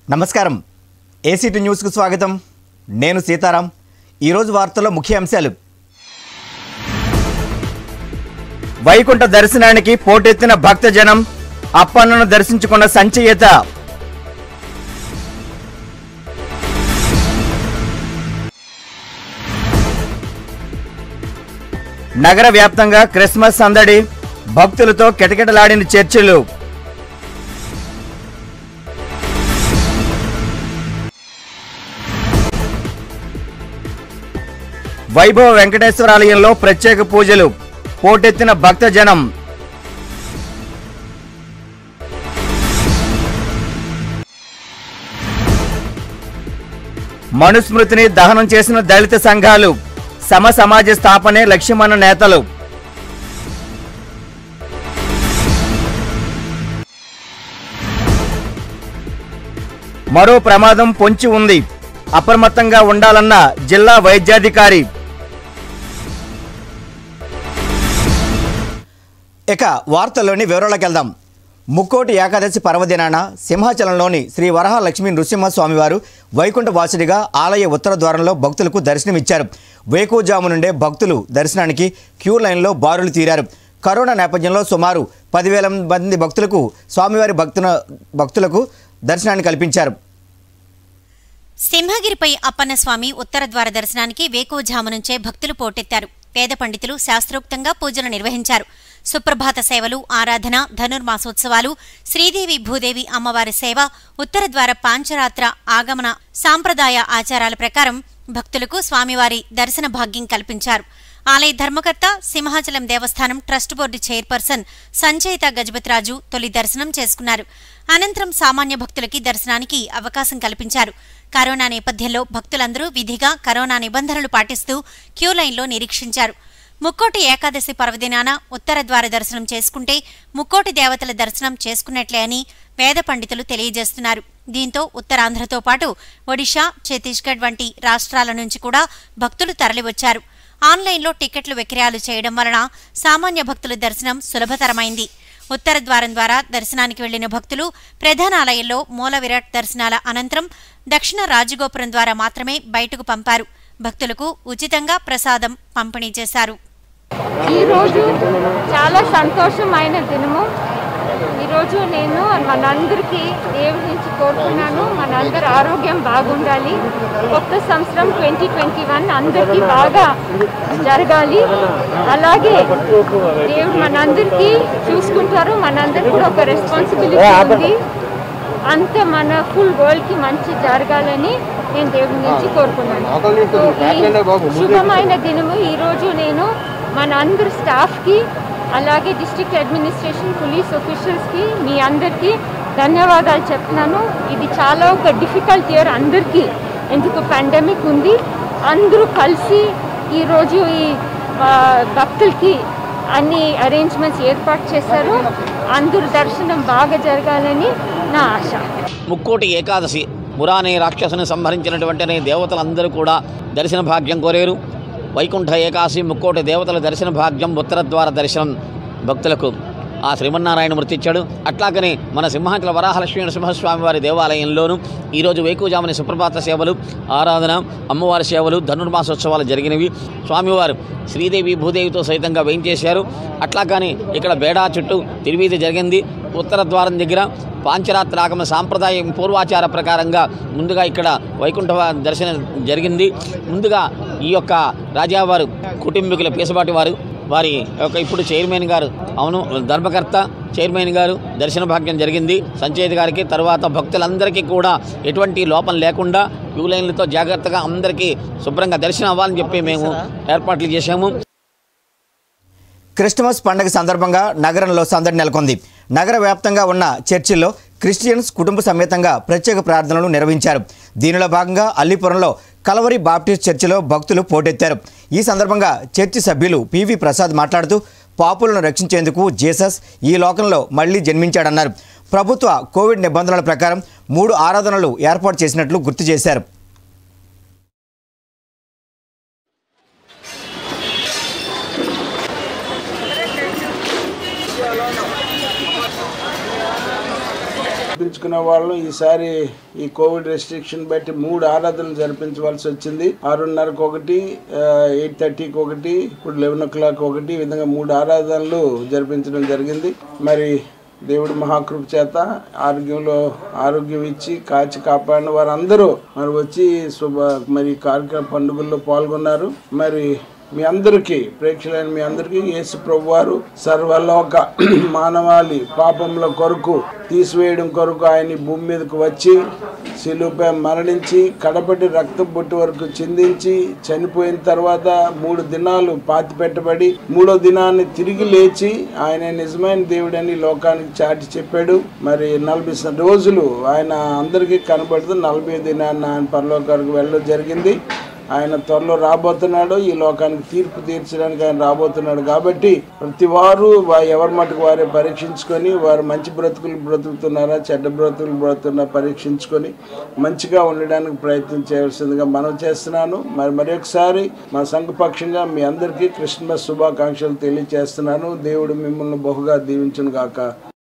నమస్కారం ఏసీటీ న్యూస్కు స్వాగతం నేను సీతారాం ఈరోజు వార్తల్లో ముఖ్య అంశాలు వైకుంఠ దర్శనానికి పోటెత్తిన భక్తజనం అప్పన్నను దర్శించుకున్న సంచయిత నగర వ్యాప్తంగా క్రిస్మస్ సందడి భక్తులతో కిటకిటలాడిన చర్చిలు వైభవ వెంకటేశ్వర ఆలయంలో ప్రత్యేక పూజలు పోటెత్తిన భక్తజనం మనుస్మృతిని దహనం చేసిన దళిత సంఘాలు సమ సమాజ స్థాపనే లక్ష్యమన్న నేతలు మరో ప్రమాదం పొంచి ఉంది అప్రమత్తంగా ఉండాలన్న జిల్లా వైద్యాధికారి ఇక వార్తల్లోని వివరాలకు వెళ్దాం ముక్కోటి ఏకాదశి పర్వదినాన సింహాచలంలోని శ్రీ వరహాలక్ష్మి నృసింహస్వామివారు వైకుంఠ వాసుడిగా ఆలయ ఉత్తర ద్వారంలో భక్తులకు దర్శనమిచ్చారు వేకువజాము నుండే భక్తులు దర్శనానికి క్యూ లైన్లో బారులు తీరారు కరోనా నేపథ్యంలో సుమారు పదివేల మంది భక్తులకు స్వామివారి భక్తుల భక్తులకు దర్శనాన్ని కల్పించారు సింహగిరిపై అప్పన్నస్వామి ఉత్తర ద్వార దర్శనానికి వేకువజాము నుంచే భక్తులు పోటెత్తారు వేద పండితులు శాస్త్రోక్తంగా పూజలు నిర్వహించారు సుప్రభాత సేవలు ఆరాధన ధనుర్మాసోత్సవాలు శ్రీదేవి భూదేవి అమ్మవారి సేవ ఉత్తర ద్వార పాంచరాత్ర ఆగమన సాంప్రదాయ ఆచారాల ప్రకారం భక్తులకు స్వామివారి దర్శన భాగ్యం కల్పించారు ఆలయ ధర్మకర్త సింహాచలం దేవస్థానం trust board chairperson Sanchaita Gajapathiraju తొలి దర్శనం చేసుకున్నారు అనంతరం సామాన్య భక్తులకి దర్శనానికి అవకాశం కల్పించారు కరోనా నేపథ్యంలో భక్తులందరూ విధిగా కరోనా నిబంధనలు పాటిస్తూ క్యూ లైన్లో నిరీక్షించారు ముక్కోటి ఏకాదశి పర్వదినాన ఉత్తర ద్వార దర్శనం చేసుకుంటే ముక్కోటి దేవతల దర్శనం చేసుకున్నట్లే అని వేద పండితులు తెలియజేస్తున్నారు దీంతో ఉత్తరాంధ్రతో పాటు ఒడిషా ఛత్తీస్గఢ్ వంటి రాష్ట్రాల నుంచి కూడా భక్తులు తరలివచ్చారు ఆన్లైన్లో టికెట్లు విక్రయాలు చేయడం వలన సామాన్య భక్తుల దర్శనం సులభతరమైంది ఉత్తర ద్వారం ద్వారా దర్శనానికి వెళ్లిన భక్తులు ప్రధాన ఆలయంలో మూల విరాట్ దర్శనాల అనంతరం దక్షిణ రాజగోపురం ద్వారా మాత్రమే బయటకు పంపారు భక్తులకు ఉచితంగా ప్రసాదం పంపిణీ చేశారు ఈరోజు చాలా సంతోషమైన దినము ఈరోజు నేను మనందరికీ దేవుడి నుంచి కోరుకున్నాను మనందరి ఆరోగ్యం బాగుండాలి కొత్త సంవత్సరం ట్వంటీ ట్వంటీ వన్ అందరికీ బాగా జరగాలి అలాగే దేవుడు మనందరికీ చూసుకుంటారు మనందరికి కూడా ఒక రెస్పాన్సిబిలిటీ ఉంది అంత మన ఫుల్ వరల్డ్కి మంచి జరగాలని నేను దేవుడి నుంచి కోరుకున్నాను సో ఈ శుభమైన దినము ఈరోజు నేను మన అందరు స్టాఫ్కి అలాగే డిస్ట్రిక్ట్ అడ్మినిస్ట్రేషన్ పోలీస్ ఆఫీషియల్స్కి మీ అందరికీ ధన్యవాదాలు చెప్తున్నాను ఇది చాలా ఒక డిఫికల్ట్ ఇయర్ అందరికీ ఎందుకు పాండమిక్ ఉంది అందరూ కలిసి ఈరోజు ఈ ఆ, భక్తులకి అన్ని అరేంజ్మెంట్స్ ఏర్పాటు చేశారు అందరు దర్శనం బాగా జరగాలని నా ఆశ ముక్కోటి ఏకాదశి మురానే రాక్షసుని సంహరించినటువంటి దేవతలందరూ కూడా దర్శన భాగ్యం కోరారు వైకుంఠ ఏకాదశి ముక్కోటి దేవతల దర్శన భాగ్యం ఉత్తర ద్వార దర్శనం భక్తులకు ఆ శ్రీమన్నారాయణ మృతి ఇచ్చాడు అట్లాగనే మన సింహాచల వరాహలక్ష్మీ నరసింహస్వామి వారి దేవాలయంలోనూ ఈరోజు వేకుజాముని సుప్రభాత సేవలు ఆరాధన అమ్మవారి సేవలు ధనుర్మాసోత్సవాలు జరిగినవి స్వామివారు శ్రీదేవి భూదేవితో సైతంగా వేయించేశారు అట్లాగని ఇక్కడ బేడా చుట్టూ తిరువీధి జరిగింది ఉత్తర ద్వారం దగ్గర పాంచరాత్రాగమ సాంప్రదాయం పూర్వాచార ప్రకారంగా ముందుగా ఇక్కడ వైకుంఠ దర్శనం జరిగింది ముందుగా ఈ యొక్క రాజావారు కుటుంబీకుల పీసబాటి వారు వారి యొక్క ఇప్పుడు చైర్మన్ గారు అవును ధర్మకర్త చైర్మన్ గారు దర్శన భాగ్యం జరిగింది సంచయిత గారికి తర్వాత భక్తులందరికీ కూడా ఎటువంటి లోపం లేకుండా క్యూ లైన్లతో జాగ్రత్తగా అందరికీ శుభ్రంగా దర్శనం అవ్వాలని చెప్పి మేము ఏర్పాట్లు చేశాము క్రిస్టమస్ పండుగ సందర్భంగా నగరంలో సందడి నెలకొంది నగర వ్యాప్తంగా ఉన్న చర్చిల్లో క్రిస్టియన్స్ కుటుంబ సమేతంగా ప్రత్యేక ప్రార్థనలు నిర్వహించారు దీనిలో భాగంగా అల్లిపురంలో కలవరి బాప్టిస్ట్ చర్చిలో భక్తులు పోటెత్తారు ఈ సందర్భంగా చర్చి సభ్యులు పివి ప్రసాద్ మాట్లాడుతూ పాపులను రక్షించేందుకు జీసస్ ఈ లోకంలో మళ్లీ జన్మించాడన్నారు ప్రభుత్వ కోవిడ్ నిబంధనల ప్రకారం మూడు ఆరాధనలు ఏర్పాటు చేసినట్లు గుర్తు చేశారు జరిపించుకునే వాళ్ళం ఈసారి ఈ కోవిడ్ రెస్ట్రిక్షన్ బట్టి మూడు ఆరాధనలు జరిపించవలసి వచ్చింది ఆరున్నరకు ఒకటి ఎయిట్ థర్టీకి ఒకటి ఇప్పుడు లెవెన్ ఓ క్లాక్ ఒకటి ఈ విధంగా మూడు ఆరాధనలు జరిపించడం జరిగింది మరి దేవుడి మహాకృప చేత ఆరోగ్యంలో ఆరోగ్యం ఇచ్చి కాచి కాపాడిన వారందరూ మరి వచ్చి శుభ మరి కార్యక్రమ పండుగల్లో పాల్గొన్నారు మరి మీ అందరికీ ప్రేక్షకులైన మీ అందరికీ యేసు ప్రభు వారు సర్వలోక మానవాళి పాపంలో కొరకు తీసివేయడం కొరకు ఆయన ఈ భూమి మీదకు వచ్చి శిలుపై మరణించి కడపటి రక్తం బొట్టు వరకు చిందించి చనిపోయిన తర్వాత మూడు దినాలు పాతి పెట్టబడి మూడో దినాన్ని తిరిగి లేచి ఆయన నిజమైన దేవుడని లోకానికి చాటి చెప్పాడు మరి నలభై స- రోజులు ఆయన అందరికీ కనబడుతూ నలభై దినాన్ని ఆయన పరలోకానికి వెళ్ళడం జరిగింది ఆయన త్వరలో రాబోతున్నాడు ఈ లోకానికి తీర్పు తీర్చడానికి ఆయన రాబోతున్నాడు కాబట్టి ప్రతి వారు వా- ఎవరి మటుకు వారే పరీక్షించుకొని వారు మంచి బ్రతుకులు బ్రతుకుతున్నారా చెడ్డ బ్రతుకులు బ్రతుకున్నా పరీక్షించుకొని మంచిగా ఉండడానికి ప్రయత్నం చేయవలసిందిగా మనం చేస్తున్నాను మరి మరొకసారి మా సంఘపక్షంగా మీ అందరికీ క్రిస్మస్ శుభాకాంక్షలు తెలియజేస్తున్నాను దేవుడు మిమ్మల్ని బహుగా దీవించును గాక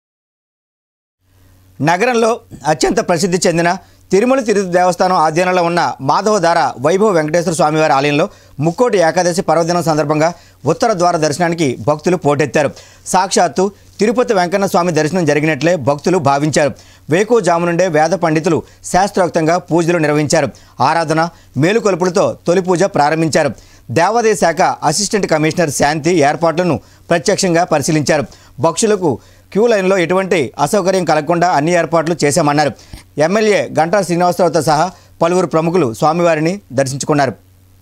నగరంలో అత్యంత ప్రసిద్ధి చెందిన తిరుమల తిరుపతి దేవస్థానం ఆధ్వర్యంలో ఉన్న మాధవధార వైభవ వెంకటేశ్వర స్వామివారి ఆలయంలో ముక్కోటి ఏకాదశి పర్వదినం సందర్భంగా ఉత్తర ద్వార దర్శనానికి భక్తులు పోటెత్తారు సాక్షాత్తు తిరుపతి వెంకన్న స్వామి దర్శనం జరిగినట్లే భక్తులు భావించారు వేకువజాము నుండే వేద పండితులు శాస్త్రోక్తంగా పూజలు నిర్వహించారు ఆరాధన మేలుకొలుపులతో తొలి పూజ ప్రారంభించారు దేవాదాయ శాఖ అసిస్టెంట్ కమిషనర్ శాంతి ఏర్పాట్లను ప్రత్యక్షంగా పరిశీలించారు భక్తులకు క్యూ లైన్లో ఎటువంటి అసౌకర్యం కలగకుండా అన్ని ఏర్పాట్లు చేశామన్నారు ఎమ్మెల్యే గంటా శ్రీనివాసరావుతో సహా పలువురు ప్రముఖులు స్వామివారిని దర్శించుకున్నారు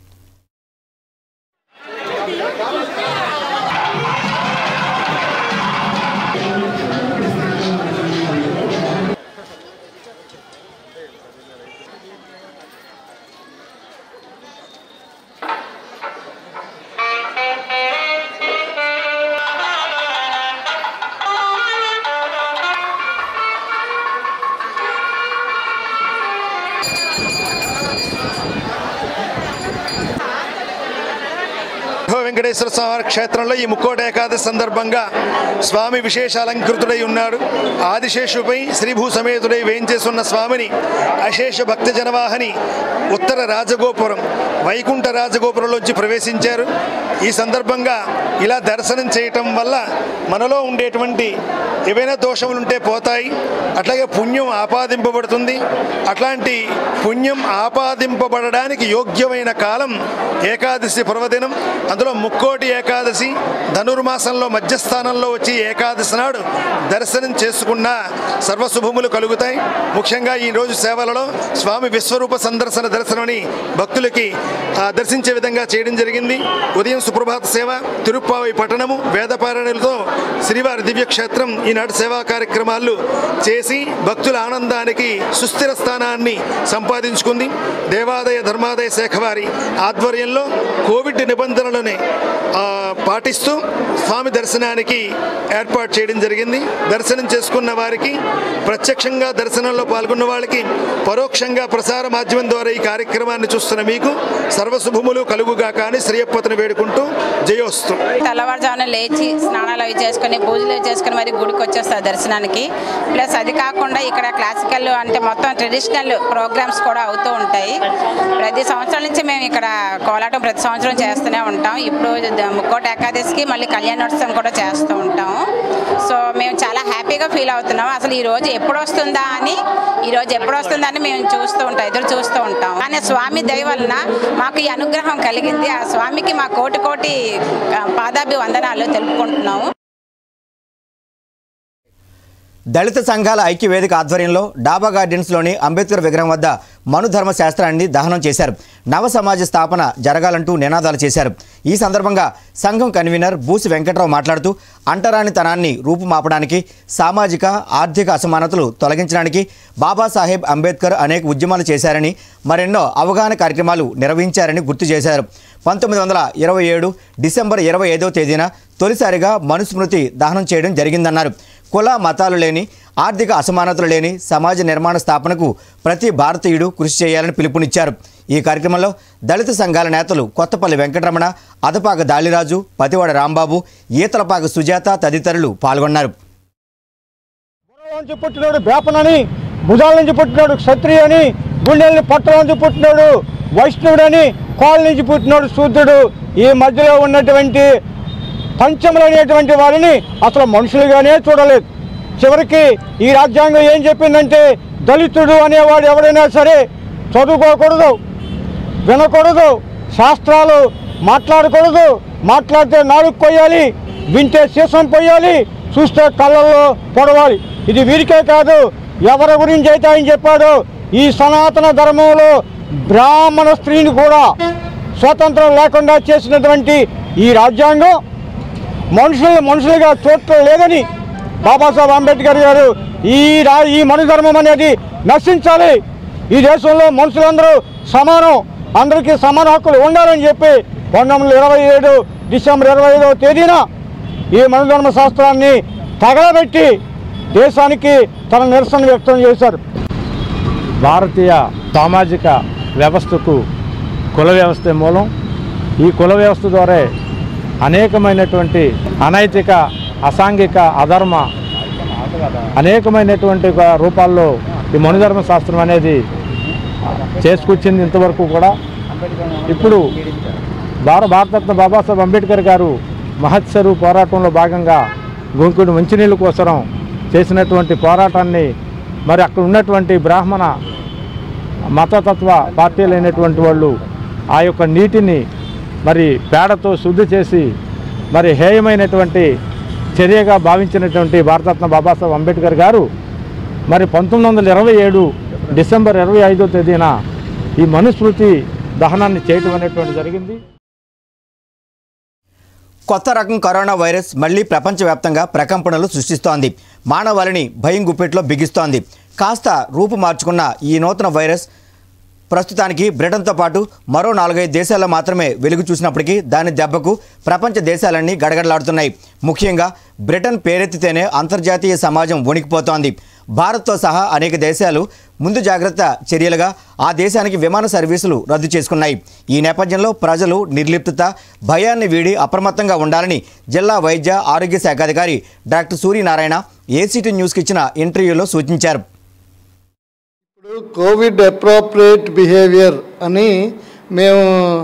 వైభవ వెంకటేశ్వర స్వామి క్షేత్రంలో ఈ ముక్కోట ఏకాదశి సందర్భంగా స్వామి విశేష అలంకృతుడై ఉన్నాడు ఆదిశేషుపై శ్రీభూ సమేతుడై వేయించేసున్న స్వామిని అశేష భక్త జనవాహని ఉత్తర రాజగోపురం వైకుంఠ రాజగోపురంలోంచి ప్రవేశించారు ఈ సందర్భంగా ఇలా దర్శనం చేయటం వల్ల మనలో ఉండేటువంటి ఏవైనా దోషములు ఉంటే పోతాయి అట్లాగే పుణ్యం ఆపాదింపబడుతుంది అట్లాంటి పుణ్యం ఆపాదింపబడడానికి యోగ్యమైన కాలం ఏకాదశి పర్వదినం అందులో ముక్కోటి ఏకాదశి ధనుర్మాసంలో మధ్యస్థానంలో వచ్చి ఏకాదశి నాడు దర్శనం చేసుకున్న సర్వశుభములు కలుగుతాయి ముఖ్యంగా ఈ రోజు సేవలలో స్వామి విశ్వరూప సందర్శన దర్శనమని భక్తులకి ఆ, దర్శించే విధంగా చేయడం జరిగింది ఉదయం సుప్రభాత సేవ తిరుప్పావై పట్టణము వేదపారాయణలతో శ్రీవారి దివ్యక్షేత్రం ఈనాడు సేవా కార్యక్రమాలు చేసి భక్తుల ఆనందానికి సుస్థిర స్థానాన్ని సంపాదించుకుంది దేవాదాయ ధర్మాదాయ శాఖ వారి ఆధ్వర్యంలో కోవిడ్ నిబంధనలని ఆ, పాటిస్తూ స్వామి దర్శనానికి ఏర్పాటు చేయడం జరిగింది దర్శనం చేసుకున్న వారికి ప్రత్యక్షంగా దర్శనంలో పాల్గొన్న వాళ్ళకి పరోక్షంగా ప్రసార మాధ్యమం ద్వారా ఈ కార్యక్రమాన్ని చూస్తున్న మీకు సర్వశుభములు కలుగుగా కానీ శ్రీయప్పతను వేడుకుంటూ జయోస్తు తెల్లవారుజామున లేచి స్నానాలు అవి చేసుకుని పూజలు అవి చేసుకుని మరి గుడికి వచ్చేస్తారు దర్శనానికి ప్లస్ అది కాకుండా ఇక్కడ క్లాసికల్ అంటే మొత్తం ట్రెడిషనల్ ప్రోగ్రామ్స్ కూడా అవుతూ ఉంటాయి ప్రతి సంవత్సరం నుంచి మేము ఇక్కడ కోలాటం ప్రతి సంవత్సరం చేస్తూనే ఉంటాం ఇప్పుడు ద- ముక్కోట ఏకాదశికి మళ్ళీ కళ్యాణోత్సవం కూడా చేస్తూ ఉంటాము సో మేము చాలా హ్యాపీగా ఫీల్ అవుతున్నాం అసలు ఈ రోజు ఎప్పుడు వస్తుందా అని ఈ రోజు ఎప్పుడు వస్తుందా అని మేము చూస్తూ ఉంటాం ఎదురు చూస్తూ ఉంటాం కానీ స్వామి దయ వలన మాకు ఈ అనుగ్రహం కలిగింది ఆ స్వామికి మా కోటి కోటి ఆ, పాదాభి వందనాలు తెలుపుకుంటున్నాము దళిత సంఘాల ఐక్య వేదిక ఆధ్వర్యంలో డాబా గార్డెన్స్లోని అంబేద్కర్ విగ్రహం వద్ద మనుధర్మ శాస్త్రాన్ని దహనం చేశారు నవ సమాజ స్థాపన జరగాలంటూ నినాదాలు చేశారు ఈ సందర్భంగా సంఘం కన్వీనర్ బూసి వెంకట్రావు మాట్లాడుతూ అంటరానితనాన్ని రూపుమాపడానికి సామాజిక ఆర్థిక అసమానతలు తొలగించడానికి బాబాసాహెబ్ అంబేద్కర్ అనేక ఉద్యమాలు చేశారని మరెన్నో అవగాహన కార్యక్రమాలు నిర్వహించారని గుర్తు చేశారు పంతొమ్మిది వందల ఇరవై ఏడు డిసెంబర్ ఇరవై ఐదవ తేదీన తొలిసారిగా మనుస్మృతి దహనం చేయడం జరిగిందన్నారు కుల మతాలు లేని ఆర్థిక అసమానతలు లేని సమాజ నిర్మాణ స్థాపనకు ప్రతి భారతీయుడు కృషి చేయాలని పిలుపునిచ్చారు ఈ కార్యక్రమంలో దళిత సంఘాల నేతలు కొత్తపల్లి వెంకటరమణ అదపాక దాలిరాజు పతివాడ రాంబాబు ఈతలపాక సుజాత తదితరులు పాల్గొన్నారు నుంచి పుట్టినాడు బేపనని భుజాల నుంచి పుట్టినాడు క్షత్రియ అని గుండెల్ని పట్టల నుంచి పుట్టినాడు వైష్ణవుడని కోళ్ళ నుంచి పుట్టినాడు శూద్రుడు ఈ మధ్యలో ఉన్నటువంటి పంచములు అనేటువంటి వారిని అసలు మనుషులుగానే చూడలేదు చివరికి ఈ రాజ్యాంగం ఏం చెప్పిందంటే దళితుడు అనేవాడు ఎవడైనా సరే చదువుకోకూడదు వినకూడదు శాస్త్రాలు మాట్లాడకూడదు మాట్లాడితే నాలుగు కొయ్యాలి వింటే సీసం పొయ్యాలి చూస్తే కళ్ళల్లో పొడవాలి ఇది వీరికే కాదు ఎవరి గురించి అయితే ఆయన చెప్పాడో ఈ సనాతన ధర్మంలో బ్రాహ్మణ స్త్రీని కూడా స్వాతంత్రం లేకుండా చేసినటువంటి ఈ రాజ్యాంగం మనుషుల్ని మనుషులుగా చూడటం లేదని బాబాసాహెబ్ అంబేద్కర్ గారు ఈ రా ఈ మనుధర్మం అనేది నశించాలి ఈ దేశంలో మనుషులందరూ సమానం అందరికీ సమాన హక్కులు ఉండాలని చెప్పి పంతొమ్మిది వందల ఇరవై ఏడు డిసెంబర్ ఇరవై ఐదవ తేదీన ఈ మనుధర్మ శాస్త్రాన్ని తగలబెట్టి దేశానికి తన నిరసన వ్యక్తం చేశారు భారతీయ సామాజిక వ్యవస్థకు కుల వ్యవస్థ మూలం ఈ కుల వ్యవస్థ ద్వారా అనేకమైనటువంటి అనైతిక అసాంఘిక అధర్మ అనేకమైనటువంటి ఒక రూపాల్లో ఈ మనుధర్మ శాస్త్రం అనేది చేసుకొచ్చింది ఇంతవరకు కూడా ఇప్పుడు భార భారతరత్న బాబాసాహెబ్ అంబేద్కర్ గారు మహత్సరు పోరాటంలో భాగంగా గొంకుడు మంచినీళ్ళ కోసం చేసినటువంటి పోరాటాన్ని మరి అక్కడ ఉన్నటువంటి బ్రాహ్మణ మతతత్వ పార్టీలు అయినటువంటి వాళ్ళు ఆ యొక్క నీటిని మరి పేడతో శుద్ధి చేసి మరి హేయమైనటువంటి చర్యగా భావించినటువంటి భారతరత్న బాబాసాహెబ్ అంబేద్కర్ గారు మరి పంతొమ్మిది వందల ఇరవై ఏడు డిసెంబర్ ఇరవై ఐదో తేదీన ఈ మనుస్మృతి దహనాన్ని చేయటం అనేటువంటి జరిగింది కొత్త రకం కరోనా వైరస్ మళ్లీ ప్రపంచవ్యాప్తంగా ప్రకంపనలు సృష్టిస్తోంది మానవాళిని భయం గుప్పెట్లో బిగిస్తోంది కాస్త రూపు మార్చుకున్న ఈ నూతన వైరస్ ప్రస్తుతానికి బ్రిటన్తో పాటు మరో నాలుగైదు దేశాల్లో మాత్రమే వెలుగు చూసినప్పటికీ దాని దెబ్బకు ప్రపంచ దేశాలన్నీ గడగడలాడుతున్నాయి ముఖ్యంగా బ్రిటన్ పేరెత్తితేనే అంతర్జాతీయ సమాజం వణికిపోతోంది భారత్తో సహా అనేక దేశాలు ముందు జాగ్రత్త చర్యలుగా ఆ దేశానికి విమాన సర్వీసులు రద్దు చేసుకున్నాయి ఈ నేపథ్యంలో ప్రజలు నిర్లిప్తత భయాన్ని వీడి అప్రమత్తంగా ఉండాలని జిల్లా వైద్య ఆరోగ్య శాఖ అధికారి డాక్టర్ సూర్యనారాయణ ఏసీటీ న్యూస్కి ఇచ్చిన ఇంటర్వ్యూలో సూచించారు ఇప్పుడు కోవిడ్ అప్రోప్రియేట్ బిహేవియర్ అని మేము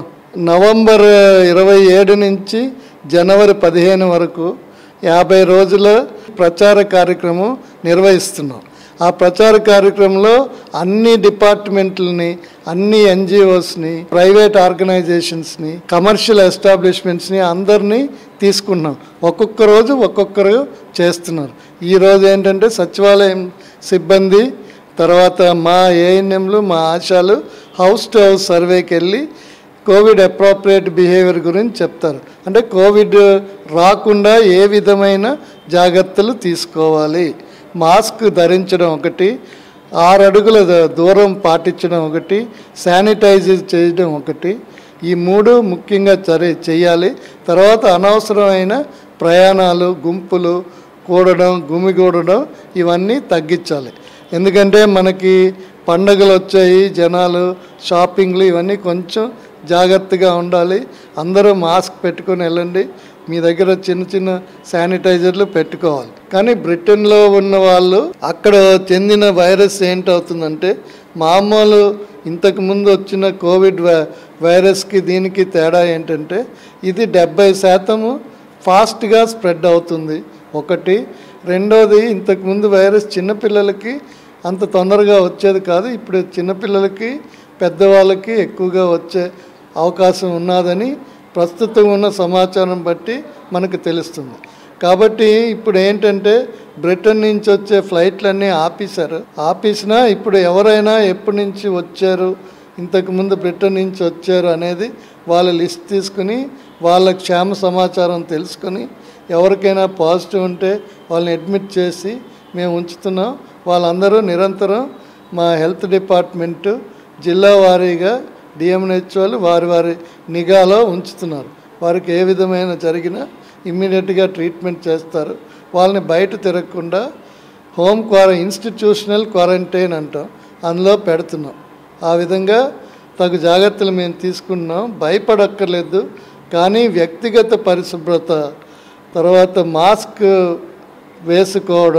నవంబర్ ఇరవై ఏడు నుంచి జనవరి పదిహేను వరకు యాభై రోజుల ప్రచార కార్యక్రమం నిర్వహిస్తున్నాం ఆ ప్రచార కార్యక్రమంలో అన్ని డిపార్ట్మెంట్లని అన్ని ఎన్జిఓస్ని ప్రైవేట్ ఆర్గనైజేషన్స్ని కమర్షియల్ ఎస్టాబ్లిష్మెంట్స్ని అందరినీ తీసుకున్నాం ఒక్కొక్క రోజు ఒక్కొక్కరు చేస్తున్నారు ఈ రోజు ఏంటంటే సచివాలయం సిబ్బంది తర్వాత మా ఏఎన్ఎంలు మా ఆశాలు హౌస్ టు హౌస్ సర్వేకి వెళ్ళి కోవిడ్ అప్రోప్రియేట్ బిహేవియర్ గురించి చెప్తారు అంటే కోవిడ్ రాకుండా ఏ విధమైన జాగ్రత్తలు తీసుకోవాలి మాస్క్ ధరించడం ఒకటి ఆరు అడుగుల ద- దూరం పాటించడం ఒకటి శానిటైజ్ చేయడం ఒకటి ఈ మూడు ముఖ్యంగా చర్య చేయాలి తర్వాత అనవసరమైన ప్రయాణాలు గుంపులు కూడడం గుమిగూడడం ఇవన్నీ తగ్గించాలి ఎందుకంటే మనకి పండగలు వచ్చాయి జనాలు షాపింగ్లు ఇవన్నీ కొంచెం జాగ్రత్తగా ఉండాలి అందరూ మాస్క్ పెట్టుకొని వెళ్ళండి మీ దగ్గర చిన్న చిన్న శానిటైజర్లు పెట్టుకోవాలి కానీ బ్రిటన్లో ఉన్న వాళ్ళు అక్కడ చెందిన వైరస్ ఏంటవుతుందంటే మామూలు ఇంతకు ముందు వచ్చిన కోవిడ్ వై- వైరస్కి దీనికి తేడా ఏంటంటే ఇది డెబ్బై శాతము ఫాస్ట్గా స్ప్రెడ్ అవుతుంది ఒకటి రెండోది ఇంతకుముందు వైరస్ చిన్నపిల్లలకి అంత తొందరగా వచ్చేది కాదు ఇప్పుడు చిన్నపిల్లలకి పెద్దవాళ్ళకి ఎక్కువగా వచ్చే అవకాశం ఉన్నదని ప్రస్తుతం ఉన్న సమాచారం బట్టి మనకు తెలుస్తుంది కాబట్టి ఇప్పుడు ఏంటంటే బ్రిటన్ నుంచి వచ్చే ఫ్లైట్లన్నీ ఆపేశారు ఆపేసినా ఇప్పుడు ఎవరైనా ఎప్పటి నుంచి వచ్చారు ఇంతకుముందు బ్రిటన్ నుంచి వచ్చారు అనేది వాళ్ళ లిస్ట్ తీసుకుని వాళ్ళ క్షేమ సమాచారం తెలుసుకొని ఎవరికైనా పాజిటివ్ ఉంటే వాళ్ళని అడ్మిట్ చేసి మేము ఉంచుతున్నాం వాళ్ళందరూ నిరంతరం మా హెల్త్ డిపార్ట్మెంటు జిల్లా వారీగా డిఎంహెచ్ఓలు వారి వారి నిఘాలో ఉంచుతున్నారు వారికి ఏ విధమైన జరిగినా ఇమ్మీడియట్గా ట్రీట్మెంట్ చేస్తారు వాళ్ళని బయట తిరగకుండా హోమ్ క్వార ఇన్స్టిట్యూషనల్ క్వారంటైన్ అంటాం అందులో పెడుతున్నాం ఆ విధంగా తగు జాగ్రత్తలు మేము తీసుకున్నాం భయపడక్కర్లేదు కానీ వ్యక్తిగత పరిశుభ్రత తర్వాత మాస్క్ వేసుకోవడం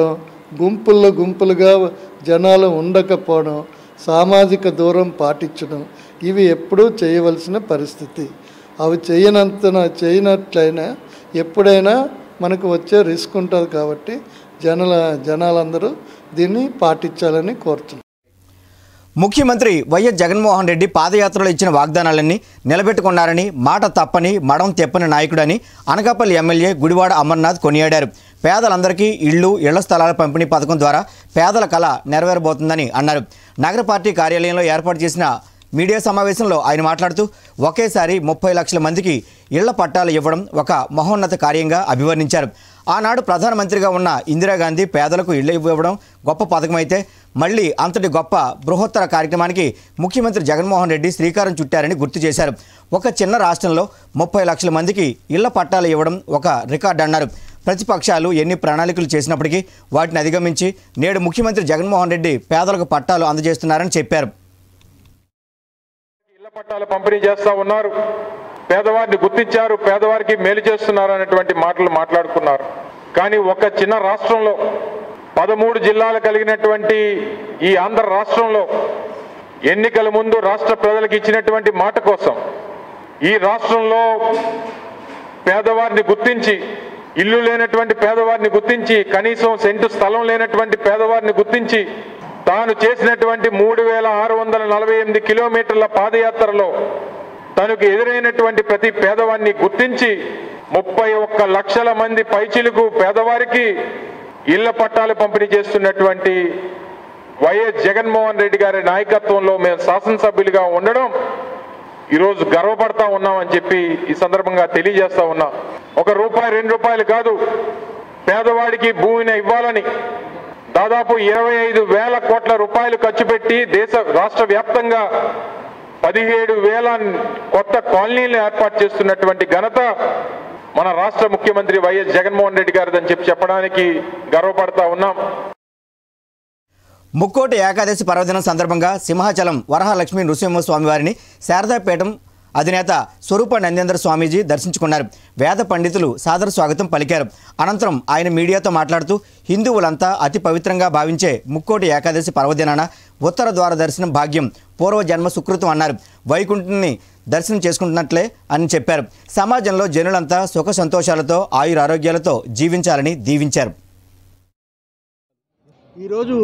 గుంపుల్లో గుంపులుగా జనాలు ఉండకపోవడం సామాజిక దూరం పాటించడం ఇవి ఎప్పుడూ చేయవలసిన పరిస్థితి అవి చేయనంత చేయనట్లయినా ఎప్పుడైనా మనకు వచ్చే రిస్క్ ఉంటుంది కాబట్టి జనాల జనాలందరూ దీన్ని పాటించాలని కోరుతున్నాను ముఖ్యమంత్రి వైఎస్ జగన్మోహన్ రెడ్డి పాదయాత్రలో ఇచ్చిన వాగ్దానాలన్నీ నిలబెట్టుకున్నారని మాట తప్పని మడం తెప్పని నాయకుడని అనకాపల్లి ఎమ్మెల్యే గుడివాడ అమర్నాథ్ కొనియాడారు పేదలందరికీ ఇళ్లు ఇళ్ల స్థలాల పంపిణీ పథకం ద్వారా పేదల కళ నెరవేరబోతుందని అన్నారు నగర పార్టీ కార్యాలయంలో ఏర్పాటు చేసిన మీడియా సమావేశంలో ఆయన మాట్లాడుతూ ఒకేసారి ముప్పై లక్షల మందికి ఇళ్ల పట్టాలు ఇవ్వడం ఒక మహోన్నత కార్యంగా అభివర్ణించారు ఆనాడు ప్రధానమంత్రిగా ఉన్న ఇందిరాగాంధీ పేదలకు ఇళ్లు ఇవ్వడం గొప్ప పథకమైతే మళ్ళీ అంతటి గొప్ప బృహత్తర కార్యక్రమానికి ముఖ్యమంత్రి జగన్మోహన్ రెడ్డి శ్రీకారం చుట్టారని గుర్తు చేశారు ఒక చిన్న రాష్ట్రంలో ముప్పై లక్షల మందికి ఇళ్ల పట్టాలు ఇవ్వడం ఒక రికార్డు అన్నారు ప్రతిపక్షాలు ఎన్ని ప్రణాళికలు చేసినప్పటికీ వాటిని అధిగమించి నేడు ముఖ్యమంత్రి జగన్మోహన్ రెడ్డి పేదలకు పట్టాలు అందజేస్తున్నారని చెప్పారు ఇళ్ల పట్టాలు పంపిణీ చేస్తా ఉన్నారు పేదవారిని గుర్తించారు పేదవారికి మేలు చేస్తున్నారు అనేటువంటి మాటలు మాట్లాడుకున్నారు కానీ ఒక చిన్న రాష్ట్రంలో పదమూడు జిల్లాలు కలిగినటువంటి ఈ ఆంధ్ర రాష్ట్రంలో ఎన్నికల ముందు రాష్ట్ర ప్రజలకు ఇచ్చినటువంటి మాట కోసం ఈ రాష్ట్రంలో పేదవారిని గుర్తించి ఇల్లు లేనటువంటి పేదవారిని గుర్తించి కనీసం సెంటు స్థలం లేనటువంటి పేదవారిని గుర్తించి తాను చేసినటువంటి మూడు వేల ఆరు వందల నలభై ఎనిమిది కిలోమీటర్ల పాదయాత్రలో తనకు ఎదురైనటువంటి ప్రతి పేదవాడిని గుర్తించి ముప్పై ఒక్క లక్షల మంది పైచిలుకు పేదవారికి ఇళ్ల పట్టాలు పంపిణీ చేస్తున్నటువంటి వైఎస్ జగన్మోహన్ రెడ్డి గారి నాయకత్వంలో మేము శాసనసభ్యులుగా ఉండడం ఈరోజు గర్వపడతా ఉన్నామని చెప్పి ఈ సందర్భంగా తెలియజేస్తా ఉన్నా ఒక రూపాయి రెండు రూపాయలు కాదు పేదవాడికి భూమిని ఇవ్వాలని దాదాపు ఇరవై ఐదు వేల కోట్ల రూపాయలు ఖర్చు పెట్టి దేశ రాష్ట్ర వ్యాప్తంగా పదిహేడు వేల కొత్త కాలనీలు ఏర్పాటు చేస్తున్నటువంటి ఘనత మన రాష్ట్ర ముఖ్యమంత్రి వైఎస్ జగన్మోహన్ రెడ్డి గారిదని చెప్పి చెప్పడానికి గర్వపడతా ఉన్నాం ముక్కోటి ఏకాదశి పర్వదినం సందర్భంగా సింహాచలం వరహాలక్ష్మి నృసింహస్వామి వారిని శారదాపీఠం అధినేత స్వరూప నందేంద్ర స్వామీజీ దర్శించుకున్నారు వేద పండితులు సాదర స్వాగతం పలికారు అనంతరం ఆయన మీడియాతో మాట్లాడుతూ హిందువులంతా అతి పవిత్రంగా భావించే ముక్కోటి ఏకాదశి పర్వదినాన ఉత్తర ద్వార దర్శనం భాగ్యం పూర్వ జన్మ సుకృతం అన్నారు వైకుంఠుని దర్శనం చేసుకుంటున్నట్లే అని చెప్పారు సమాజంలో జనులంతా సుఖ సంతోషాలతో ఆయురారోగ్యాలతో జీవించాలని దీవించారు ఈరోజు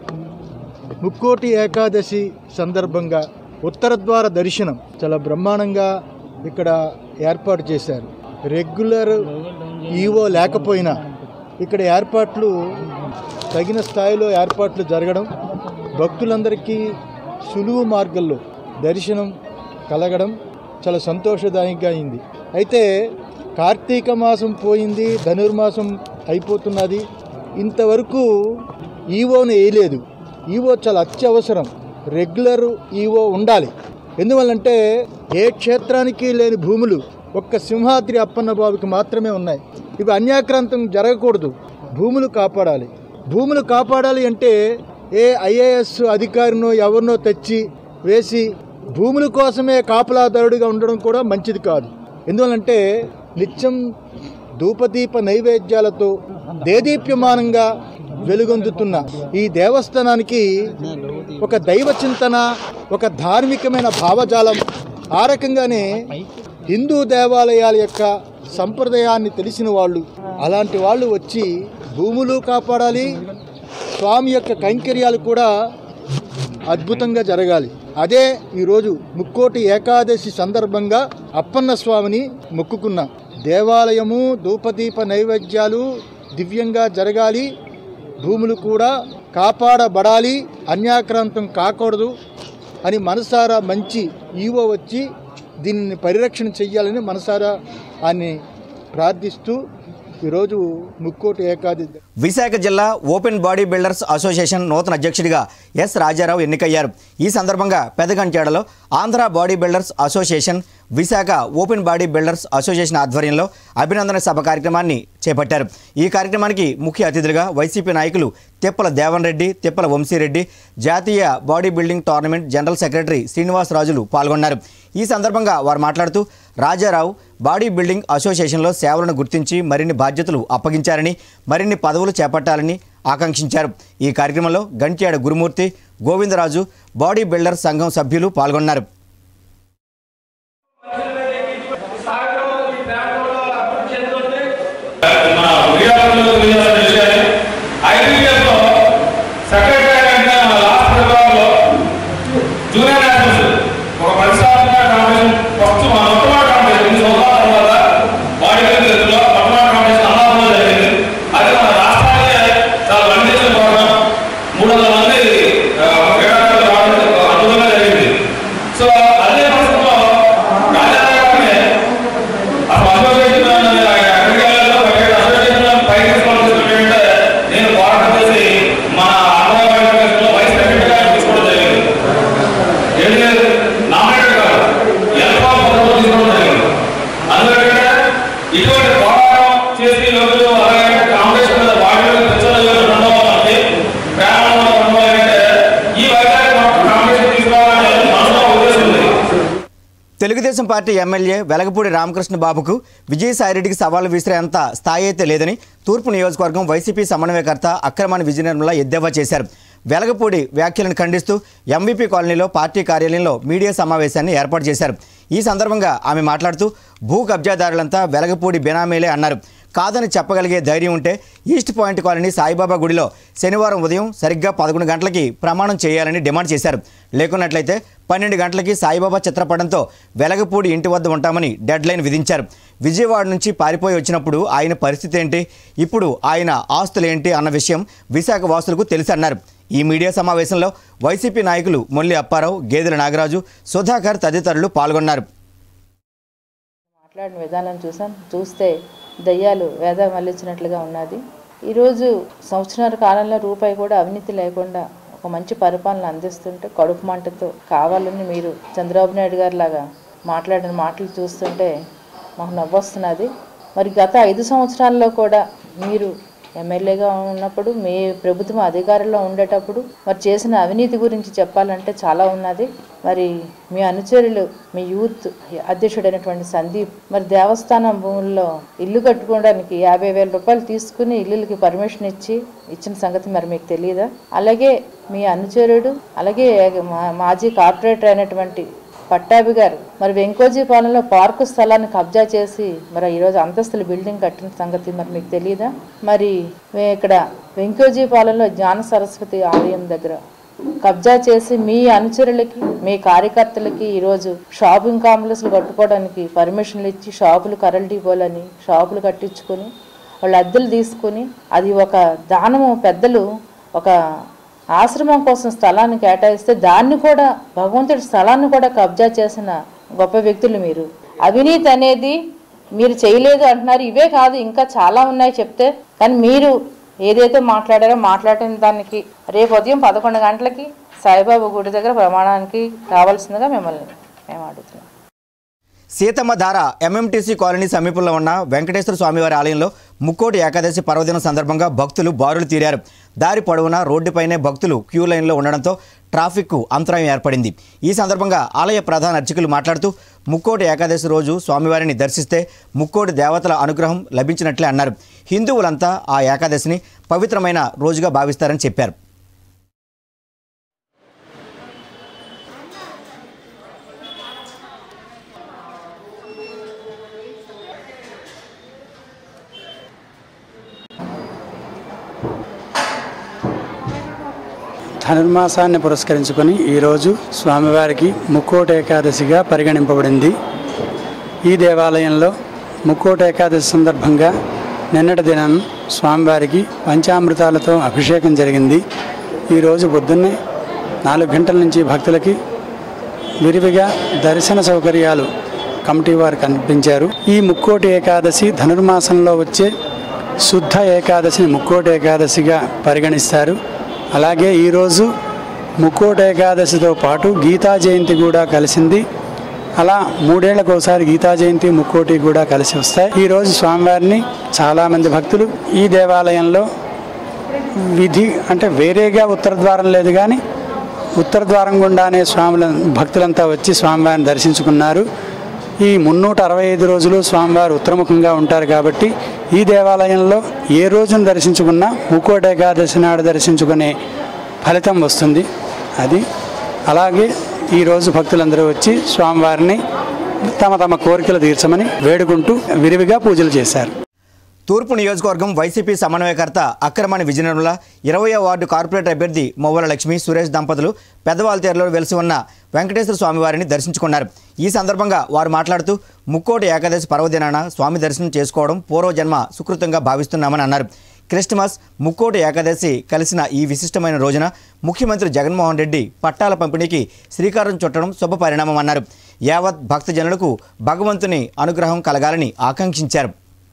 ముక్కోటి ఏకాదశి సందర్భంగా ఉత్తర ద్వార దర్శనం చాలా బ్రహ్మాండంగా ఇక్కడ ఏర్పాటు చేశారు రెగ్యులర్ ఈవో లేకపోయినా ఇక్కడ ఏర్పాట్లు తగిన స్థాయిలో ఏర్పాట్లు జరగడం భక్తులందరికీ సులువు మార్గంలో దర్శనం కలగడం చాలా సంతోషదాయకంగా అయింది అయితే కార్తీక మాసం పోయింది ధనుర్మాసం అయిపోతున్నది ఇంతవరకు ఈవోను వేయలేదు ఈవో చాలా అత్యవసరం రెగ్యులర్ ఈవో ఉండాలి ఎందువల్లంటే ఏ క్షేత్రానికి లేని భూములు ఒక్క సింహాద్రి అప్పన్న బాబుకి మాత్రమే ఉన్నాయి ఇవి అన్యాక్రాంతం జరగకూడదు భూములు కాపాడాలి భూములు కాపాడాలి అంటే ఏ ఐఏఎస్ అధికారినో ఎవరినో తెచ్చి వేసి భూముల కోసమే కాపలాదారుడిగా ఉండడం కూడా మంచిది కాదు ఎందువల్లంటే నిత్యం ధూపదీప నైవేద్యాలతో దేదీప్యమానంగా వెలుగొందుతున్న ఈ దేవస్థానానికి ఒక దైవ చింతన ఒక ధార్మికమైన భావజాలం ఆ రకంగానే హిందూ దేవాలయాల యొక్క సంప్రదాయాన్ని తెలిసిన వాళ్ళు అలాంటి వాళ్ళు వచ్చి భూములు కాపాడాలి స్వామి యొక్క కైంకర్యాలు కూడా అద్భుతంగా జరగాలి అదే ఈరోజు ముక్కోటి ఏకాదశి సందర్భంగా అప్పన్న స్వామిని మొక్కుకున్నా దేవాలయము ధూపదీప నైవేద్యాలు దివ్యంగా జరగాలి భూములు కూడా కాపాడబడాలి అన్యాక్రాంతం కాకూడదు అని మనసారా మంచి ఈవో వచ్చి దీనిని పరిరక్షణ చెయ్యాలని మనసారా ఆయన్ని ప్రార్థిస్తూ ఈరోజు ముక్కోటి ఏకాదశి విశాఖ జిల్లా ఓపెన్ బాడీ బిల్డర్స్ అసోసియేషన్ నూతన అధ్యక్షుడిగా ఎస్ రాజారావు ఎన్నికయ్యారు ఈ సందర్భంగా పెదగంచేడలో Andhra body builders association Visakha open body builders association ఆధ్వర్యంలో అభినందన సభ కార్యక్రమాన్ని చేపట్టారు ఈ కార్యక్రమానికి ముఖ్య అతిథులుగా వైసీపీ నాయకులు తిప్పల దేవన్ రెడ్డి తిప్పల వంశీరెడ్డి జాతీయ body building tournament general secretary Srinivas రాజులు పాల్గొన్నారు ఈ సందర్భంగా వారు మాట్లాడుతూ రాజారావు బాడీ బిల్డింగ్ అసోసియేషన్లో సేవలను గుర్తించి మరిన్ని బాధ్యతలు అప్పగించారని మరిన్ని పదవులు చేపట్టాలని ఆకాంక్షించారు ఈ కార్యక్రమంలో గంట్యాడ గురుమూర్తి గోవిందరాజు బాడీ బిల్డర్ సంఘం సభ్యులు పాల్గొన్నారు జూనియర్ నేషనల్స్ ఒక పది సంవత్సరాల కాంపిటీషన్ ఫస్ట్ మన మొట్టమొదటి కాంపిటీషన్ ఎనిమిది సంవత్సరాల తర్వాత బాడీ బిల్డింగ్ మొట్టమొదటి కాంపిటీషన్ అమలాపురంలో జరిగింది అది మన రాష్ట్రానికి చాలా వండేసిన ప్రోగ్రామ్ మూడు వందల మంది ఆ, క్రీడాకారులు రావడం అద్భుతంగా జరిగింది సో అదే పరిస్థితిలో రాజాగారిని అసలు అసోసియేషన్ ఎక్కడికి వెళ్ళాలో అసోసియేషన్ పై తీసుకోవాల్సిన ఏంటంటే నేను పోరాటం చేసి మన ఆంధ్రప్రదేశ్లో వైస్ ప్రెసిడెంట్గా తీసుకోవడం జరిగింది ఏం లేదు నామినేటెడ్ కాదు ఎల్పా పదవులు తీసుకోవడం జరిగింది అందుకంటే ఇటువంటి పోరాటం చేసి ఈ రోజు అలాగే కాంగ్రెస్ మీద వాటిలో ప్రచారం ఉండడం మనకి ప్రేమ ఉండడం ఈ వైద్యాన్ని కాంగ్రెస్ తీసుకోవాలని మనసులో ఉద్దేశం ఉంది తెలుగుదేశం పార్టీ ఎమ్మెల్యే వెలగపూడి రామకృష్ణ బాబుకు విజయసాయిరెడ్డికి సవాలు విసిరేంత స్థాయి అయితే లేదని తూర్పు నియోజకవర్గం వైసీపీ సమన్వయకర్త అక్రమాని విజయనిర్మల ఎద్దేవా చేశారు వెలగపూడి వ్యాఖ్యలను ఖండిస్తూ ఎంవీపీ కాలనీలో పార్టీ కార్యాలయంలో మీడియా సమావేశాన్ని ఏర్పాటు చేశారు ఈ సందర్భంగా ఆమె మాట్లాడుతూ భూ కబ్జాదారులంతా వెలగపూడి బెనామీలే అన్నారు కాదని చెప్పగలిగే ధైర్యం ఉంటే ఈస్ట్ పాయింట్ కాలనీ సాయిబాబా గుడిలో శనివారం ఉదయం సరిగ్గా పదకొండు గంటలకి ప్రమాణం చేయాలని డిమాండ్ చేశారు లేకున్నట్లయితే పన్నెండు గంటలకి సాయిబాబా చిత్రపటంతో వెలగపూడి ఇంటి వద్ద ఉంటామని డెడ్ లైన్ విధించారు విజయవాడ నుంచి పారిపోయి వచ్చినప్పుడు ఆయన పరిస్థితి ఏంటి ఇప్పుడు ఆయన ఆస్తులేంటి అన్న విషయం విశాఖ వాసులకు తెలుసన్నారు ఈ మీడియా సమావేశంలో వైసీపీ నాయకులు మొల్లి అప్పారావు గేదెల నాగరాజు సుధాకర్ తదితరులు పాల్గొన్నారు మాట్లాడిన విధానం చూసాం చూస్తే దయ్యాలు వేద మళ్ళించినట్లుగా ఉన్నది ఈరోజు సంవత్సరాల కాలంలో రూపాయి కూడా అవినీతి లేకుండా ఒక మంచి పరిపాలన అందిస్తుంటే కడుపు మంటతో కావాలని మీరు చంద్రబాబు నాయుడు గారి లాగా మాట్లాడిన మాటలు చూస్తుంటే మాకు నవ్వొస్తున్నది మరి గత ఐదు సంవత్సరాల్లో కూడా మీరు ఎమ్మెల్యేగా ఉన్నప్పుడు మీ ప్రభుత్వం అధికారంలో ఉండేటప్పుడు మరి చేసిన అవినీతి గురించి చెప్పాలంటే చాలా ఉన్నది మరి మీ అనుచరులు మీ యూత్ అధ్యక్షుడైనటువంటి సందీప్ మరి దేవస్థానం భూముల్లో ఇల్లు కట్టుకోవడానికి యాభై వేల రూపాయలు తీసుకుని ఇల్లులకి పర్మిషన్ ఇచ్చి ఇచ్చిన సంగతి మరి మీకు తెలియదా అలాగే మీ అనుచరుడు అలాగే మా- మాజీ కార్పొరేటర్ అయినటువంటి పట్టాభి గారు మరి వెంకోజీ పాలనలో పార్కు స్థలాన్ని కబ్జా చేసి మరి ఈరోజు అంతస్తుల బిల్డింగ్ కట్టిన సంగతి మరి మీకు తెలియదా మరి వే- ఇక్కడ వెంకోజీ పాలనలో జ్ఞాన సరస్వతి ఆలయం దగ్గర కబ్జా చేసి మీ అనుచరులకి మీ కార్యకర్తలకి ఈరోజు షాపింగ్ కాంప్లెక్స్లు కట్టుకోవడానికి పర్మిషన్లు ఇచ్చి షాపులు కరెంట్ ఇవ్వాలని షాపులు కట్టించుకొని వాళ్ళు అద్దెలు తీసుకొని అది ఒక దానము పెద్దలు ఒక ఆశ్రమం కోసం స్థలాన్ని కేటాయిస్తే దాన్ని కూడా భగవంతుడి స్థలాన్ని కూడా కబ్జా చేసిన గొప్ప వ్యక్తులు మీరు అవినీతి అనేది మీరు చేయలేదు అంటున్నారు ఇవే కాదు ఇంకా చాలా ఉన్నాయి చెప్తే కానీ మీరు ఏదైతే మాట్లాడారో మాట్లాడిన దానికి రేపు ఉదయం పదకొండు గంటలకి సాయిబాబా గుడి దగ్గర ప్రమాణానికి రావాల్సిందిగా మిమ్మల్ని మేము అడుగుతున్నాం సీతమ్మ ధార ఎంఎంటీసీ కాలనీ సమీపంలో ఉన్న వెంకటేశ్వర స్వామివారి ఆలయంలో ముక్కోటి ఏకాదశి పర్వదినం సందర్భంగా భక్తులు బారులు తీరారు దారి పొడవునా రోడ్డుపైనే భక్తులు క్యూ లైన్లో ఉండడంతో ట్రాఫిక్కు అంతరాయం ఏర్పడింది ఈ సందర్భంగా ఆలయ ప్రధాన అర్చకులు మాట్లాడుతూ ముక్కోటి ఏకాదశి రోజు స్వామివారిని దర్శిస్తే ముక్కోటి దేవతల అనుగ్రహం లభించినట్లే అన్నారు హిందువులంతా ఆ ఏకాదశిని పవిత్రమైన రోజుగా భావిస్తారని చెప్పారు ధనుర్మాసాన్ని పురస్కరించుకొని ఈరోజు స్వామివారికి ముక్కోటి ఏకాదశిగా పరిగణింపబడింది ఈ దేవాలయంలో ముక్కోటి ఏకాదశి సందర్భంగా నిన్నటి దినం స్వామివారికి పంచామృతాలతో అభిషేకం జరిగింది ఈరోజు పొద్దున్నే నాలుగు గంటల నుంచి భక్తులకి విరివిగా దర్శన సౌకర్యాలు కమిటీ వారు కనిపించారు ఈ ముక్కోటి ఏకాదశి ధనుర్మాసంలో వచ్చే శుద్ధ ఏకాదశిని ముక్కోటి ఏకాదశిగా పరిగణిస్తారు అలాగే ఈరోజు ముక్కోటి ఏకాదశితో పాటు గీతా జయంతి కూడా కలిసింది అలా మూడేళ్లకు ఒకసారి గీతా జయంతి ముక్కోటి కూడా కలిసి వస్తాయి ఈరోజు స్వామివారిని చాలామంది భక్తులు ఈ దేవాలయంలో విధి అంటే వేరేగా ఉత్తర ద్వారం లేదు కానీ ఉత్తర ద్వారం గుండానే స్వాముల భక్తులంతా వచ్చి స్వామివారిని దర్శించుకున్నారు ఈ మున్నూట అరవై ఐదు రోజులు స్వామివారు ఉత్తరముఖంగా ఉంటారు కాబట్టి ఈ దేవాలయంలో ఏ రోజును దర్శించుకున్నా ముక్కోట ఏకాదశి నాడు దర్శించుకునే ఫలితం వస్తుంది అది అలాగే ఈరోజు భక్తులందరూ వచ్చి స్వామివారిని తమ తమ కోరికలు తీర్చమని వేడుకుంటూ విరివిగా పూజలు చేశారు తూర్పు నియోజకవర్గం వైసీపీ సమన్వయకర్త అక్రమణి విజయనగరంలో ఇరవయో వార్డు కార్పొరేటర్ అభ్యర్థి మొవ్వల లక్ష్మి సురేష్ దంపతులు పెద్దవాళ్ళతేరులో వెలిసి ఉన్న వెంకటేశ్వర స్వామి వారిని దర్శించుకున్నారు ఈ సందర్భంగా వారు మాట్లాడుతూ ముక్కోటి ఏకాదశి పర్వదినాన స్వామి దర్శనం చేసుకోవడం పూర్వజన్మ సుకృతంగా భావిస్తున్నామని అన్నారు క్రిస్టమస్ ముక్కోటి ఏకాదశి కలిసిన ఈ విశిష్టమైన రోజున ముఖ్యమంత్రి జగన్మోహన్ రెడ్డి పట్టాల పంపిణీకి శ్రీకారం చుట్టడం శుభ పరిణామం అన్నారు యావత్ భక్తజనులకు భగవంతుని అనుగ్రహం కలగాలని ఆకాంక్షించారు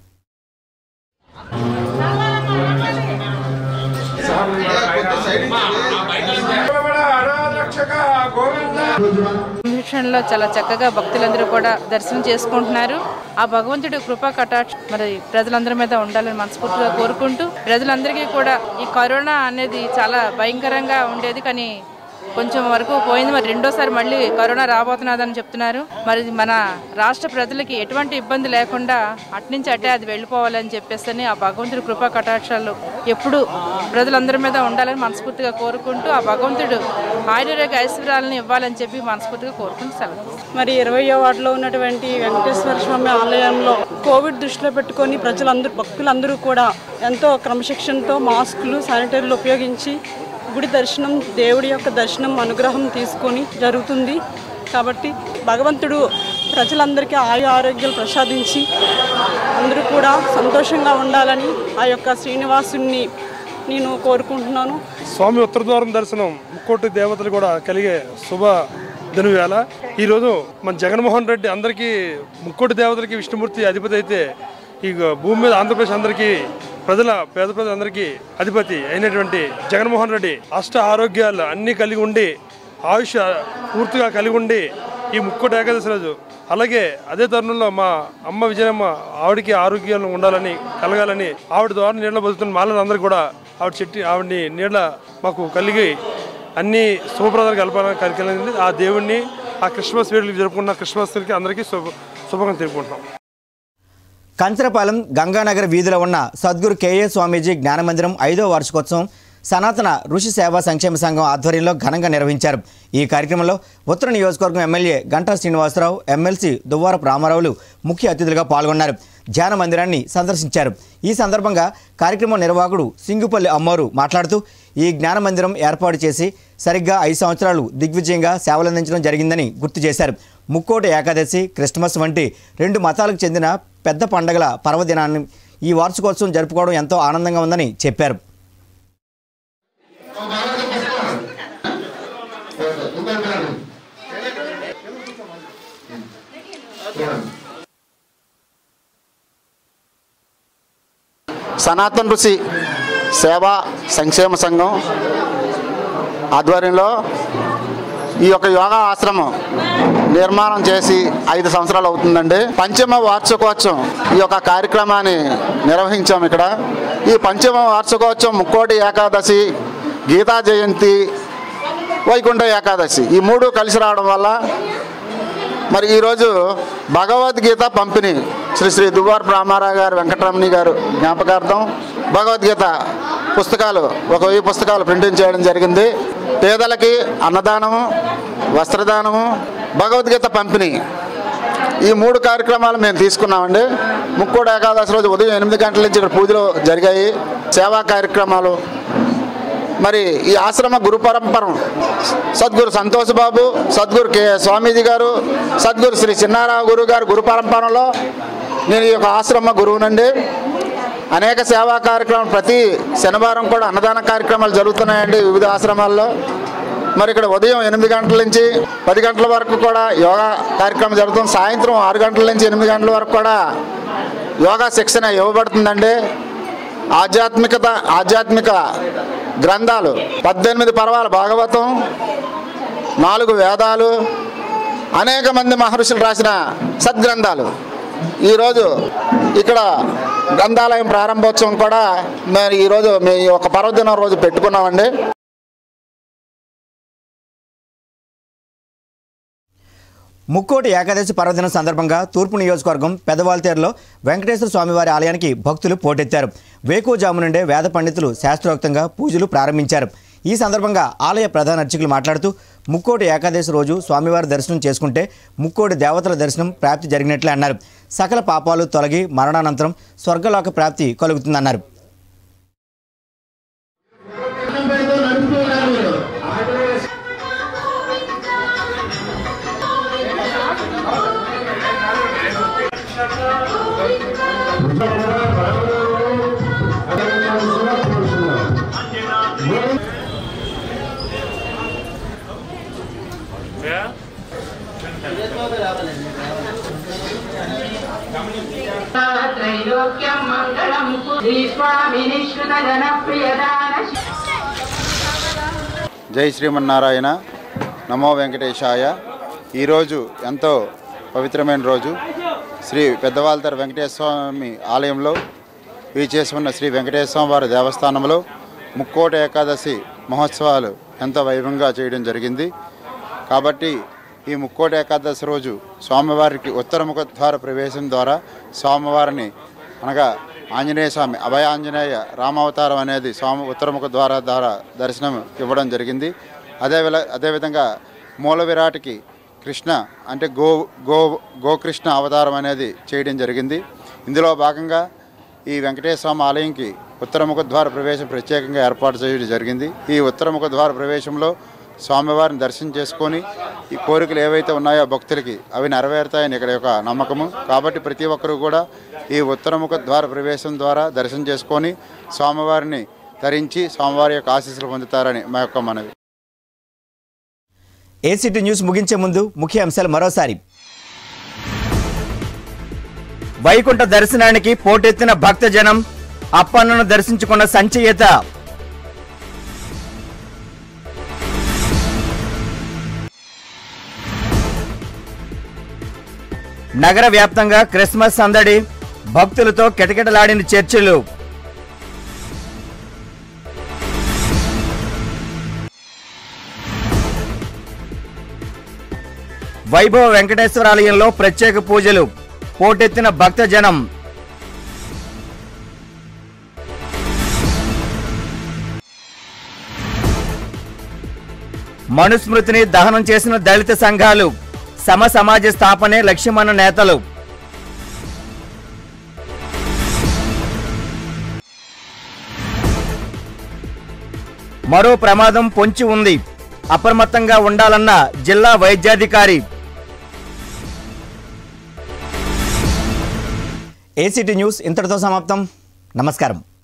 విషయంలో చాలా చక్కగా భక్తులందరూ కూడా దర్శనం చేసుకుంటున్నారు ఆ భగవంతుడి కృపా కటాక్ష మరి ప్రజలందరి మీద ఉండాలని మనస్ఫూర్తిగా కోరుకుంటూ ప్రజలందరికీ కూడా ఈ కరోనా అనేది చాలా భయంకరంగా ఉండేది కానీ కొంచెం వరకు పోయింది మరి రెండోసారి మళ్ళీ కరోనా రాబోతున్నదని చెప్తున్నారు మరి మన రాష్ట్ర ప్రజలకి ఎటువంటి ఇబ్బంది లేకుండా అట్నుంచి అటే అది వెళ్ళిపోవాలని చెప్పేసి ఆ భగవంతుడి కృపా కటాక్షాలు ఎప్పుడు ప్రజలందరి మీద ఉండాలని మనస్ఫూర్తిగా కోరుకుంటూ ఆ భగవంతుడు ఆయుర్వేద ఐశ్వర్యాలను ఇవ్వాలని చెప్పి మనస్ఫూర్తిగా కోరుకుంటూ సెలవు మరి ఇరవయో వార్డులో ఉన్నటువంటి వెంకటేశ్వర స్వామి ఆలయంలో కోవిడ్ దృష్టిలో పెట్టుకొని ప్రజలందరూ భక్తులందరూ కూడా ఎంతో క్రమశిక్షణతో మాస్కులు శానిటైజర్లు ఉపయోగించి గుడి దర్శనం దేవుడి యొక్క దర్శనం అనుగ్రహం తీసుకొని జరుగుతుంది కాబట్టి భగవంతుడు ప్రజలందరికీ ఆయు ఆరోగ్యాలు ప్రసాదించి అందరూ కూడా సంతోషంగా ఉండాలని ఆ యొక్క శ్రీనివాసుని నేను కోరుకుంటున్నాను స్వామి ఉత్తరద్వారం దర్శనం ముక్కోటి దేవతలు కూడా కలిగే శుభ దినవేళ ఈరోజు మన జగన్మోహన్ రెడ్డి అందరికీ ముక్కోటి దేవతలకి విష్ణుమూర్తి అధిపతి అయితే ఈ భూమి మీద ఆంధ్రప్రదేశ్ అందరికీ ప్రజల పేద ప్రజలందరికీ అధిపతి అయినటువంటి జగన్మోహన్ రెడ్డి అష్ట ఆరోగ్యాలు అన్నీ కలిగి ఉండి ఆయుష్ పూర్తిగా కలిగి ఉండి ఈ ముక్కోటి ఏకాదశి రోజు అలాగే అదే తరుణంలో మా అమ్మ విజయమ్మ ఆవిడకి ఆరోగ్యాలు ఉండాలని కలగాలని ఆవిడ ద్వారా నీళ్ళ బతుకుతున్న మాలని అందరూ కూడా ఆవిడ చెట్టి ఆవిడని నీళ్ళ మాకు కలిగి అన్ని శుభప్రదాలు కలపాలని కలిగింది ఆ దేవుణ్ణి ఆ క్రిస్మస్ వేడుకలు జరుపుకున్న క్రిస్మస్కి అందరికీ శుభ శుభంగా తెలుపుకుంటున్నాం కంచరపాలెం గంగానగర్ వీధిలో ఉన్న సద్గురు కేఏ స్వామీజీ జ్ఞానమందిరం ఐదో వార్షికోత్సవం సనాతన ఋషి సేవా సంక్షేమ సంఘం ఆధ్వర్యంలో ఘనంగా నిర్వహించారు ఈ కార్యక్రమంలో ఉత్తర నియోజకవర్గం ఎమ్మెల్యే గంటా శ్రీనివాసరావు ఎమ్మెల్సీ దువ్వారపు రామారావులు ముఖ్య అతిథులుగా పాల్గొన్నారు ధ్యాన మందిరాన్ని సందర్శించారు ఈ సందర్భంగా కార్యక్రమం నిర్వాహకుడు సింగుపల్లి అమ్మోరు మాట్లాడుతూ ఈ జ్ఞాన మందిరం ఏర్పాటు చేసి సరిగ్గా ఐదు సంవత్సరాలు దిగ్విజయంగా సేవలందించడం జరిగిందని గుర్తు చేశారు ముక్కోటి ఏకాదశి క్రిస్మస్ వంటి రెండు మతాలకు చెందిన పెద్ద పండగల పర్వదినాన్ని ఈ వార్షికోత్సవం జరుపుకోవడం ఎంతో ఆనందంగా ఉందని చెప్పారు సనాతన్ ఋషి సేవా సంక్షేమ సంఘం ఆధ్వర్యంలో ఈ యొక్క యోగా ఆశ్రమం నిర్మాణం చేసి ఐదు సంవత్సరాలు అవుతుందండి పంచమ వార్షికోత్సవం ఈ యొక్క కార్యక్రమాన్ని నిర్వహించాం ఇక్కడ ఈ పంచమ వార్షికోత్సవం ముక్కోటి ఏకాదశి గీతా జయంతి వైకుంఠ ఏకాదశి ఈ మూడు కలిసి రావడం వల్ల మరి ఈరోజు భగవద్గీత పంపిణీ శ్రీ శ్రీ దువ్వార్ రామారావు గారు వెంకటరమణి గారు జ్ఞాపకార్థం భగవద్గీత పుస్తకాలు ఒక వెయ్యి పుస్తకాలు ప్రింటింగ్ చేయడం జరిగింది పేదలకి అన్నదానము వస్త్రదానము భగవద్గీత పంపిణీ ఈ మూడు కార్యక్రమాలు మేము తీసుకున్నామండి ముక్కోడు ఏకాదశి రోజు ఉదయం ఎనిమిది గంటల నుంచి ఇక్కడ పూజలు జరిగాయి సేవా కార్యక్రమాలు మరి ఈ ఆశ్రమ గురు పరంపరం సద్గురు సంతోష్ బాబు సద్గురు కె స్వామీజీ గారు సద్గురు శ్రీ చిన్నారావు గురువు గారు గురు పరంపరలో నేను ఈ యొక్క ఆశ్రమ గురువునండి అనేక సేవా కార్యక్రమాలు ప్రతి శనివారం కూడా అన్నదాన కార్యక్రమాలు జరుగుతున్నాయండి వివిధ ఆశ్రమాల్లో మరి ఇక్కడ ఉదయం ఎనిమిది గంటల నుంచి పది గంటల వరకు కూడా యోగా కార్యక్రమం జరుగుతుంది సాయంత్రం ఆరు గంటల నుంచి ఎనిమిది గంటల వరకు కూడా యోగా శిక్షణ ఇవ్వబడుతుందండి ఆధ్యాత్మికత ఆధ్యాత్మిక గ్రంథాలు పద్దెనిమిది పర్వాల భాగవతం నాలుగు వేదాలు అనేక మంది మహర్షులు రాసిన సద్గ్రంథాలు ఈరోజు ఇక్కడ గ్రంథాలయం ప్రారంభోత్సవం కూడా మరి ఈరోజు మేము ఈ ఒక పర్వదినం రోజు పెట్టుకున్నామండి ముక్కోటి ఏకాదశి పర్వదినం సందర్భంగా తూర్పు నియోజకవర్గం పెదవాల్తేరులో వెంకటేశ్వర స్వామివారి ఆలయానికి భక్తులు పోటెత్తారు వేకువజాము నుండే వేద పండితులు శాస్త్రోక్తంగా పూజలు ప్రారంభించారు ఈ సందర్భంగా ఆలయ ప్రధాన అర్చకులు మాట్లాడుతూ ముక్కోటి ఏకాదశి రోజు స్వామివారి దర్శనం చేసుకుంటే ముక్కోటి దేవతల దర్శనం ప్రాప్తి జరిగినట్లే అన్నారు సకల పాపాలు తొలగి మరణానంతరం స్వర్గలోక ప్రాప్తి కలుగుతుందన్నారు त्रैलोक्यं मङ्गलं श्रीस्वामिनिश्रुत जनप्रियदान జై శ్రీమన్నారాయణ నమో వెంకటేశాయ ఈరోజు ఎంతో పవిత్రమైన రోజు శ్రీ పెద్దవాల్తర్ వెంకటేశ్వర స్వామి ఆలయంలో ఉన్న శ్రీ వెంకటేశ్వర స్వామి వారి దేవస్థానంలో ముక్కోట ఏకాదశి మహోత్సవాలు ఎంతో వైభవంగా చేయడం జరిగింది కాబట్టి ఈ ముక్కోట ఏకాదశి రోజు స్వామివారికి ఉత్తరముఖ ద్వార ప్రవేశం ద్వారా స్వామివారిని అనగా ఆంజనేయ స్వామి అభయ ఆంజనేయ రామావతారం అనేది స్వామి ఉత్తరముఖ ద్వార ద్వారా దర్శనం ఇవ్వడం జరిగింది అదే విల అదేవిధంగా మూల విరాట్కి కృష్ణ అంటే గో గో గోకృష్ణ అవతారం అనేది చేయడం జరిగింది ఇందులో భాగంగా ఈ వెంకటేశ్వర స్వామి ఆలయంకి ఉత్తరముఖ ద్వార ప్రవేశం ప్రత్యేకంగా ఏర్పాటు చేయడం జరిగింది ఈ ఉత్తరముఖ ద్వార ప్రవేశంలో స్వామివారిని దర్శనం చేసుకొని ఈ కోరికలు ఏవైతే ఉన్నాయో భక్తులకి అవి నెరవేరుతాయని ఇక్కడ యొక్క నమ్మకము కాబట్టి ప్రతి ఒక్కరూ కూడా ఈ ఉత్తరముఖ ద్వార ప్రవేశం ద్వారా దర్శనం చేసుకొని స్వామివారిని ధరించి స్వామివారి యొక్క ఆశీస్సులు పొందుతారని మా యొక్క మనవి ఏసీటీ న్యూస్ ముగించే ముందు ముఖ్య అంశాలు మరోసారి వైకుంఠ దర్శనానికి పోటెత్తిన భక్తజనం అప్పన్నను దర్శించుకున్న సంచయిత నగర వ్యాప్తంగా క్రిస్మస్ సందడి భక్తులతో కిటకిటలాడిన చర్చిలు వైభవ వెంకటేశ్వర ఆలయంలో ప్రత్యేక పూజలు పోటెత్తిన భక్తజనం మనుస్మృతిని దహనం చేసిన దళిత సంఘాలు సమ సమాజ స్థాపనే లక్ష్యమన్న నేతలు మరో ప్రమాదం పొంచి ఉంది అప్రమత్తంగా ఉండాలన్న జిల్లా వైద్యాధికారి ఏసీటీ న్యూస్ ఇంతటితో సమాప్తం నమస్కారం